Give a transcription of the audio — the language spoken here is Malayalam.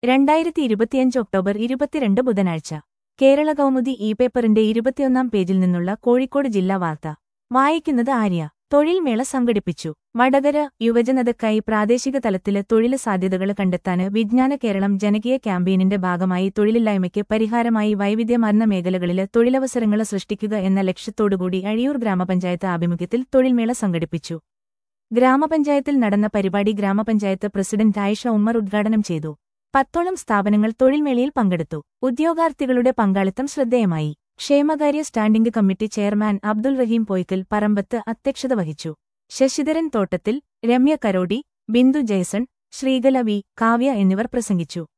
രണ്ടായിരത്തി ഇരുപത്തിയഞ്ച് ഒക്ടോബർ ഇരുപത്തിരണ്ട് ബുധനാഴ്ച കേരള കൗമുദി ഇ പേപ്പറിന്റെ ഇരുപത്തിയൊന്നാം പേജിൽ നിന്നുള്ള കോഴിക്കോട് ജില്ലാ വാർത്ത വായിക്കുന്നത് ആര്യ തൊഴിൽ മേള സംഘടിപ്പിച്ചു വടകര യുവജനതക്കായി പ്രാദേശിക തലത്തില് തൊഴില് സാധ്യതകൾ കണ്ടെത്താന് വിജ്ഞാന കേരളം ജനകീയ ക്യാമ്പയിനിന്റെ ഭാഗമായി തൊഴിലില്ലായ്മയ്ക്ക് പരിഹാരമായി വൈവിധ്യമാർന്ന മേഖലകളില് തൊഴിലവസരങ്ങൾ സൃഷ്ടിക്കുക എന്ന ലക്ഷ്യത്തോടുകൂടി അഴിയൂർ ഗ്രാമപഞ്ചായത്ത് ആഭിമുഖ്യത്തിൽ തൊഴിൽമേള സംഘടിപ്പിച്ചു ഗ്രാമപഞ്ചായത്തിൽ നടന്ന പരിപാടി ഗ്രാമപഞ്ചായത്ത് പ്രസിഡന്റ് ആയിഷ ഉമ്മർ ഉദ്ഘാടനം ചെയ്തു പത്തോളം സ്ഥാപനങ്ങൾ തൊഴിൽമേളയിൽ പങ്കെടുത്തു ഉദ്യോഗാർത്ഥികളുടെ പങ്കാളിത്തം ശ്രദ്ധേയമായി ക്ഷേമകാര്യ standing committee chairman Abdul Rahim Poikkal Parambath അധ്യക്ഷത വഹിച്ചു ശശിധരൻ തോട്ടത്തിൽ രമ്യ കരോടി ബിന്ദു ജയ്സൺ ശ്രീകല വി കാവ്യ എന്നിവർ പ്രസംഗിച്ചു